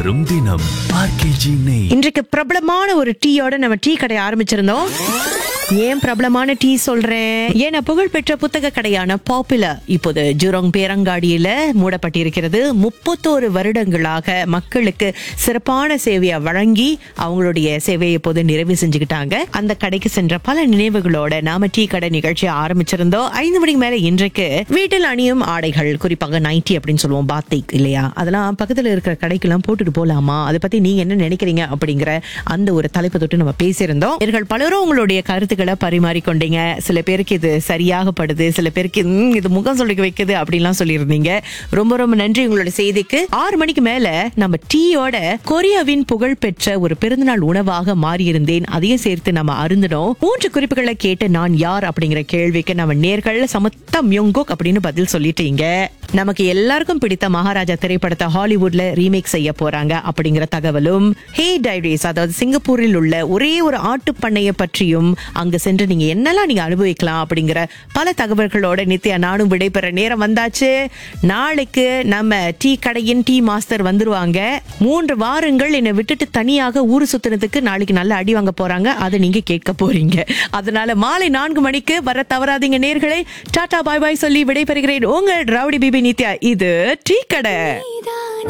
வரும் தினம் ஆர்கேஜி நெய் இன்றைக்கு பிரபலமான ஒரு டீயோட நம்ம டீ கடை ஆரம்பிச்சிருந்தோம் ஏன் பிரபலமான டீ சொல்றேன் ஏன்னா புகழ்பெற்ற புத்தக கடையான பாப்புலர் இப்போது ஜுரோங் பேரங்காடியில மூடப்பட்டிருக்கிறது முப்பத்தோரு வருடங்களாக மக்களுக்கு சிறப்பான சேவையை வழங்கி அவங்களுடைய சேவையை இப்போது நிறைவு செஞ்சுக்கிட்டாங்க அந்த கடைக்கு சென்ற பல நினைவுகளோட நாம டீ கடை நிகழ்ச்சியை ஆரம்பிச்சிருந்தோம் ஐந்து மணிக்கு மேல இன்றைக்கு வீட்டில் அணியும் ஆடைகள் குறிப்பாக நைட்டி அப்படின்னு சொல்லுவோம் பாத்திக் இல்லையா அதெல்லாம் பக்கத்துல இருக்கிற கடைக்கெல்லாம் போட்டுட்டு போலாமா அதை பத்தி நீங்க என்ன நினைக்கிறீங்க அப்படிங்கிற அந்த ஒரு தலைப்பு தொட்டு நம்ம பேசியிருந்தோம் இவர்கள் பலரும் உங்களுடைய கருத்துக்களை பரிமாறிக்கொண்டீங்க சில பேருக்கு இது சரியாகப்படுது சில பேருக்கு "ம், இது முகம் சொல்லிக்க வைக்குது அப்படின்லாம் சொல்லியிருந்தீங்க ரொம்ப ரொம்ப நன்றி உங்களோட செய்திக்கு ஆறு மணிக்கு மேல நம்ம டீயோட கொரியாவின் புகழ்பெற்ற ஒரு பிறந்தநாள் உணவாக மாறியிருந்தேன் அதையும் சேர்த்து நம்ம அருந்தினோம் மூன்று குறிப்புகளை கேட்டு நான் யார் அப்படிங்கிற கேள்விக்கு நம்ம நேர்கள் சமத்தா மியோங்கோக் அப்படின்னு பதில் சொல்லிட்டீங்க நமக்கு எல்லாருக்கும் பிடித்த மகாராஜா திரைப்படத்தை ஹாலிவுட்ல ரீமேக் செய்ய போறாங்க அப்படிங்கிற தகவலும் ஹே டைரிஸ் அதாவது சிங்கப்பூரில் உள்ள ஒரே ஒரு ஆட்டு பண்ணைய பற்றியும் அங்க சென்று நீங்க என்னெல்லாம் நீங்க அனுபவிக்கலாம் அப்படிங்கிற பல தகவல்களோட நித்யா நானும் விடைபெற நேரம் வந்தாச்சு நாளைக்கு நம்ம டீ கடையின் டீ மாஸ்டர் வந்துருவாங்க மூன்று வாரங்கள் என்னை விட்டுட்டு தனியாக ஊர் சுத்தினதுக்கு நாளைக்கு நல்ல அடி வாங்க போறாங்க அதை நீங்க கேட்க போறீங்க அதனால மாலை நான்கு மணிக்கு வர தவறாதீங்க நேர்களை டாடா பாய் பாய் சொல்லி விடைபெறுகிறேன் உங்கள் ரவுடி பிபி நித்யா இது டீ கடை